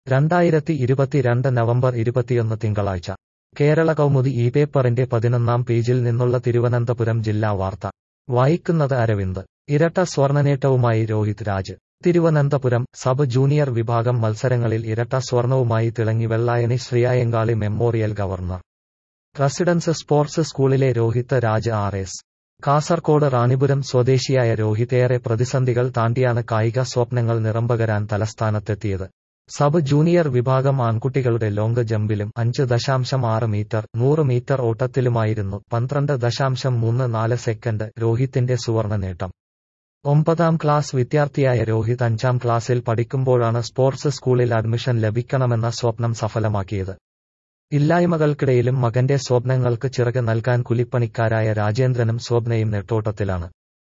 രണ്ടായിരത്തി ഇരുപത്തിരണ്ട് നവംബർ ഇരുപത്തിയൊന്ന് തിങ്കളാഴ്ച കേരള കൗമുദി ഈ പേപ്പറിന്റെ പതിനൊന്നാം പേജിൽ നിന്നുള്ള തിരുവനന്തപുരം ജില്ലാ വാർത്ത വായിക്കുന്നത് അരവിന്ദ് ഇരട്ട സ്വർണ്ണനേട്ടവുമായി രോഹിത് രാജ് തിരുവനന്തപുരം സബ് ജൂനിയർ വിഭാഗം മത്സരങ്ങളിൽ ഇരട്ട സ്വർണവുമായി തിളങ്ങി Vellayani Sree Ayyankali memorial governor residence sports സ്കൂളിലെ രോഹിത് രാജ് ആർ എസ് കാസർകോട് റാണിപുരം സ്വദേശിയായ രോഹിത് ഏറെ പ്രതിസന്ധികൾ താണ്ടിയാണ് കായിക സ്വപ്നങ്ങൾ നിറംപകരാൻ തലസ്ഥാനത്തെത്തിയത് സബ് ജൂനിയർ വിഭാഗം ആൺകുട്ടികളുടെ ലോങ് ജമ്പിലും അഞ്ച് ദശാംശം ആറ് മീറ്റർ നൂറ് മീറ്റർ ഓട്ടത്തിലുമായിരുന്നു പന്ത്രണ്ട് ദശാംശം മൂന്ന് നാല് സെക്കൻഡ് രോഹിത്തിന്റെ സുവർണ നേട്ടം ഒമ്പതാം ക്ലാസ് വിദ്യാർത്ഥിയായ രോഹിത് അഞ്ചാം ക്ലാസ്സിൽ പഠിക്കുമ്പോഴാണ് സ്പോർട്സ് സ്കൂളിൽ അഡ്മിഷൻ ലഭിക്കണമെന്ന സ്വപ്നം സഫലമാക്കിയത് ഇല്ലായ്മകൾക്കിടയിലും മകന്റെ സ്വപ്നങ്ങൾക്ക് ചിറക് നൽകാൻ കുലിപ്പണിക്കാരായ രാജേന്ദ്രനും സ്വപ്നയും നെട്ടോട്ടത്തിലാണ്